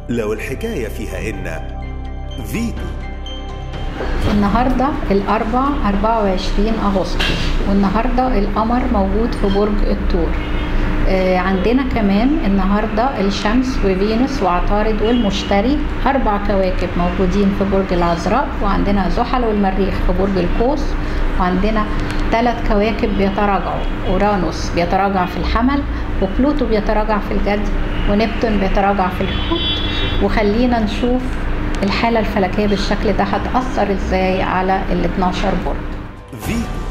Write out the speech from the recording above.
لو الحكاية فيها إن فيتو النهاردة الأربع 24 أغسطس والنهاردة القمر موجود في برج الثور آه، عندنا كمان النهاردة الشمس وفينوس وعطارد والمشتري أربع كواكب موجودين في برج العذراء وعندنا زحل والمريخ في برج القوس وعندنا ثلاث كواكب بيتراجعوا أورانوس بيتراجع في الحمل وبلوتو بيتراجع في الجدي ونبتون بيتراجع في الحوت وخلينا نشوف الحالة الفلكية بالشكل ده هتأثر ازاي على ال 12 برج فيتو